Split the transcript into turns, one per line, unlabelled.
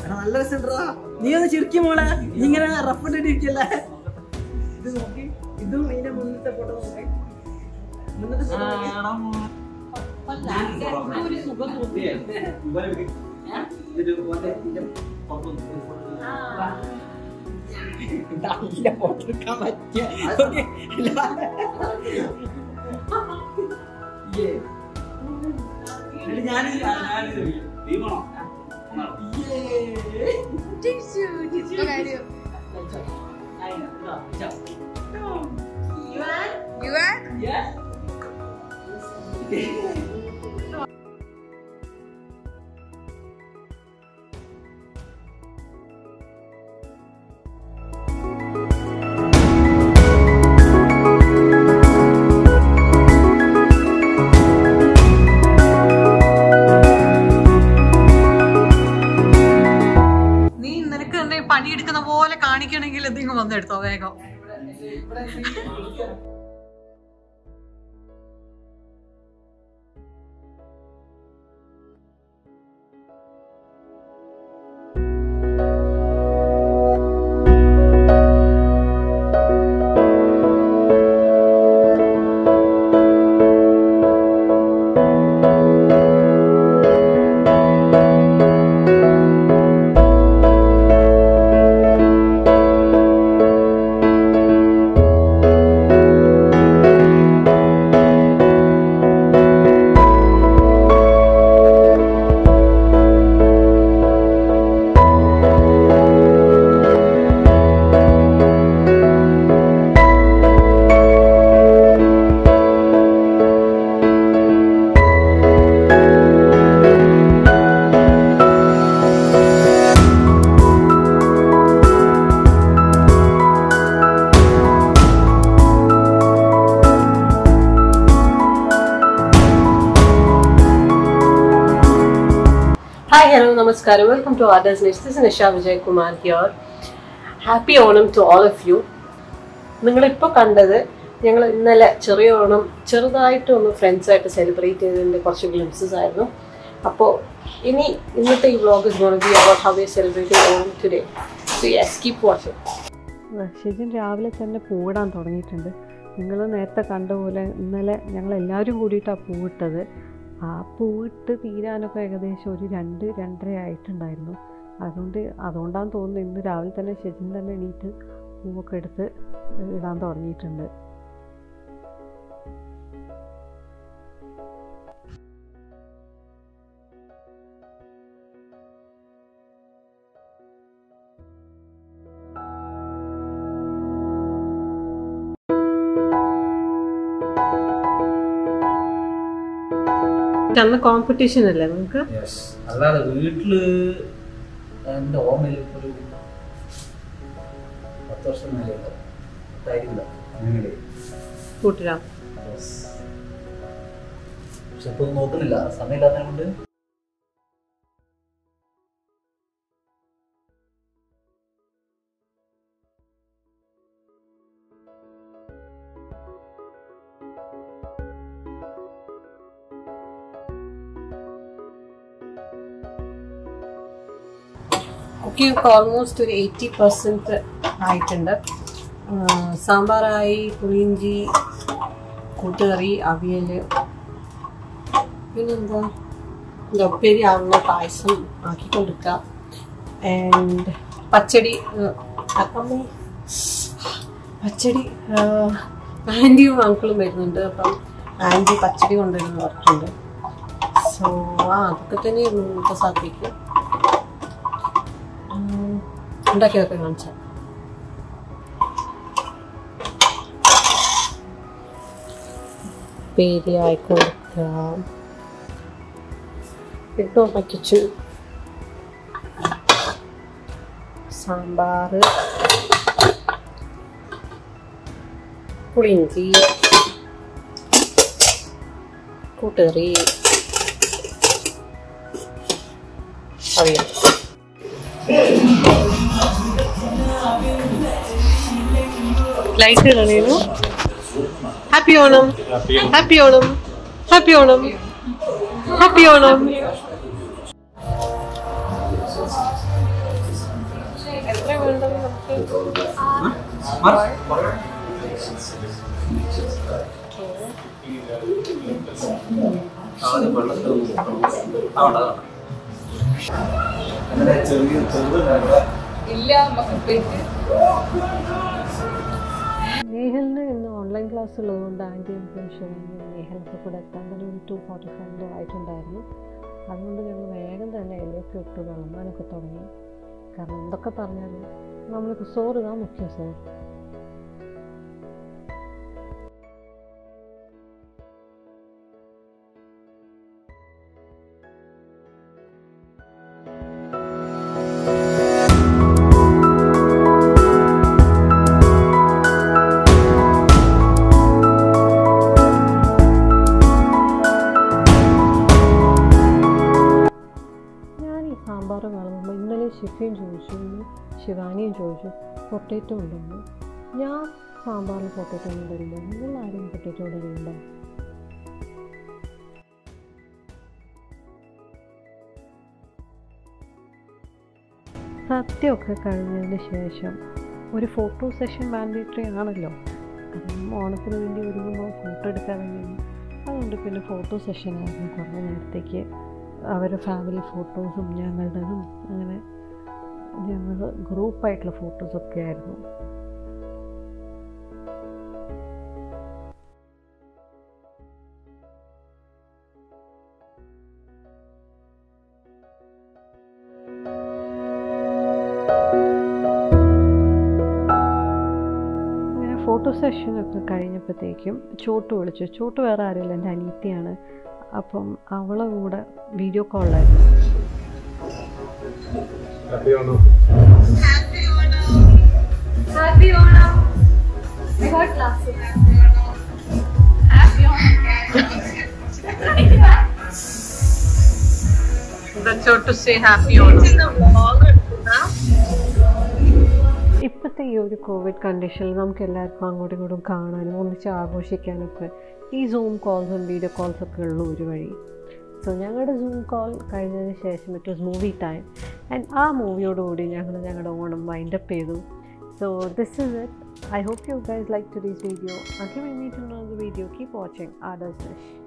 എടാ, നല്ല രസമുണ്ടാ നീ ഒന്ന് ചിരിക്കും മോളെ നീ ഇങ്ങനെ റഫ് ഇട്ടിരിക്കല്ലേ ഇത് നോക്കി ഇതും ഇതിന്റെ മുന്നത്തെ ഫോട്ടോ നോക്കി മുന്നത്തെ photo നല്ല ഫോട്ടോ എടുക്കാൻ പറ്റിയ Okay. Yeah. എന്നിട്ട് ഞാൻ
You are?
നീ നിനക്ക് തന്നെ പണിയെടുക്കുന്ന പോലെ കാണിക്കണമെങ്കിൽ എന്തെങ്കിലും വന്നെടുത്തോ വേഗം
ഹായ് ഹലോ നമസ്കാരം welcome to orders next this Nisha Vijay Kumar here happy Onam to all of you നിങ്ങളിപ്പോൾ കണ്ടത് ഞങ്ങൾ ഇന്നലെ ചെറിയ ഓണം ചെറുതായിട്ട് ഒന്ന് ഫ്രണ്ട്സായിട്ട് സെലിബ്രേറ്റ് ചെയ്തതിൻ്റെ കുറച്ച് ഗ്ലിംസസ് ആയിരുന്നു അപ്പോൾ ഇനി ഇന്നത്തെ ഈ vlog is gonna be about how we celebrate Onam today so yes keep watching Shejin രാവിലെ തന്നെ പൂവിടാൻ തുടങ്ങിയിട്ടുണ്ട് നിങ്ങൾ നേരത്തെ കണ്ട പോലെ ഇന്നലെ ഞങ്ങൾ എല്ലാവരും കൂടിയിട്ടാണ് പൂവിട്ടത് ആ പൂവിട്ട് തീരാനൊക്കെ ഏകദേശം ഒരു രണ്ട് രണ്ടര ആയിട്ടുണ്ടായിരുന്നു അതുകൊണ്ട് അതുകൊണ്ടാണ് തോന്നുന്നത് ഇന്ന് രാവിലെ തന്നെ ഷെജിൻ തന്നെ എണീറ്റ് പൂവൊക്കെ എടുത്ത് ഇടാൻ തുടങ്ങിയിട്ടുണ്ട് അന്ന് കോമ്പറ്റീഷൻ അല്ലേ നിങ്ങൾക്ക്
യെസ് അല്ലാതെ വീട്ടില് എൻ്റെ ഓർമ്മയിൽ ഇപ്പൊ ഒരു പത്ത് വർഷം മേലെ ഉണ്ടായിരിക്കില്ല അങ്ങനെ
കൂട്ടിരാം
യെസ് പക്ഷെ ഇപ്പൊ ഒന്നും നോക്കുന്നില്ല സമയമില്ലാത്തത് കൊണ്ട്
കുക്കിംഗ് ഒക്കെ ഓൾമോസ്റ്റ് ഒരു എയ്റ്റി പെർസെൻറ്റ് ആയിട്ടുണ്ട് ആ, സാമ്പാറായി പുളിയിഞ്ചി കൂട്ടുകറി അവിയൽ പിന്നെന്താ ഇത് ഉപ്പേരി ആവുന്ന പായസം ആക്കിക്കൊടുക്കുക ആൻഡ് പച്ചടി ആ, അമ്മേ പച്ചടി ആൻറ്റിയും അങ്കിളും വരുന്നുണ്ട് അപ്പം ആൻറ്റി പച്ചടി കൊണ്ടുവരുന്ന പറഞ്ഞിട്ടുണ്ട് സോ ആ അതൊക്കെ തന്നെ ഇന്നത്തെ സാധിക്കും ഉണ്ടാക്കിയതൊക്കെ കാണിച്ചാൽ പേരി ആയിക്കൊടുക്കാം ഇട്ടോ കിച്ചൺ സാമ്പാർ പുളിഞ്ചി കൂട്ടുകറി അവിയൽ ലൈറ്റ് ഇടണേനു happy Onam happy Onam happy Onam happy Onam
ആദ്യം വെള്ളത്തിൽ ഒന്ന് മുക്കണം. ആ, ഉണ്ട്, അതുണ്ട്. അങ്ങനെ ചെറിയ ചെറുതുണ്ടാക്കുക
നേഹലിന് ഇന്ന് ഓൺലൈൻ ക്ലാസ് ഉള്ളതുകൊണ്ട് ആൻറ്റി എനിക്കും ശിവാനിയും നേഹലൊക്കെ കൂടെ എത്താൻ തന്നെ ഒരു ടു ഫോർട്ടി ഫൈവ് ആയിട്ടുണ്ടായിരുന്നു അതുകൊണ്ട് ഞങ്ങൾ വേഗം തന്നെ ഇലയൊക്കെ ഇട്ട് വിളമ്പാനൊക്കെ തുടങ്ങി കാരണം എന്തൊക്കെ പറഞ്ഞാലും നമ്മൾക്ക് സോറ് താ മുഖ്യം സോർ ഞാൻ ഈ സാമ്പാർ വിളമ്പുമ്പോൾ ഇന്നലെ ഷിഫയും ചോദിച്ചു ഇന്ന് ശിവാനിയും ചോദിച്ചു പൊട്ടേറ്റോ ഉണ്ടോന്ന് ഞാൻ സാമ്പാറിൽ പൊട്ടേറ്റോ ഒന്നും ഇടില്ല നിങ്ങൾ ആരും പൊട്ടേറ്റോ ഇടലുണ്ടോ സത്യമൊക്കെ കഴിഞ്ഞതിന് ശേഷം ഒരു ഫോട്ടോ സെഷൻ മാൻഡേറ്ററി ആണല്ലോ കാരണം ഓണത്തിന് വേണ്ടി ഒരുങ്ങുമ്പോൾ ഫോട്ടോ എടുക്കാൻ വേണ്ടി അതുകൊണ്ട് പിന്നെ ഫോട്ടോ സെഷനായിരുന്നു കുറേ നേരത്തേക്ക് അവരുടെ ഫാമിലി ഫോട്ടോസും ഞങ്ങളുടേതും അങ്ങനെ ഞങ്ങൾ ഗ്രൂപ്പായിട്ടുള്ള ഫോട്ടോസൊക്കെ ആയിരുന്നു അങ്ങനെ ഫോട്ടോ സെഷനൊക്കെ കഴിഞ്ഞപ്പോഴത്തേക്കും ചോട്ട് വിളിച്ചു ചോട്ട് വേറെ ആരുമില്ല എൻ്റെ അനീത്തിയാണ് അപ്പം അവളെ കൂടെ വീഡിയോ കോളിലായിരുന്നു
Happy Onam. I got glasses. Happy That's how to say happy Onam.
ഇപ്പോഴത്തെ ഈ ഒരു കോവിഡ് കണ്ടീഷനിൽ നമുക്ക് എല്ലാവർക്കും അങ്ങോട്ടും ഇങ്ങോട്ടും കാണാനും ഒന്നിച്ച് ആഘോഷിക്കാനൊക്കെ ഈ സൂം കോൾസും വീഡിയോ കോൾസും ഒക്കെ ഉള്ളൂ ഒരു വഴി സോ ഞങ്ങളുടെ സൂം കോൾ കഴിഞ്ഞതിന് ശേഷം it was movie time and ആ മൂവിയോടുകൂടി ഞങ്ങൾ ഞങ്ങളുടെ ഓണം വൈൻഡപ്പ് ചെയ്തു so this is it I hope you guys like to these video again I meet another video keep watching ആഡേഴ്സ്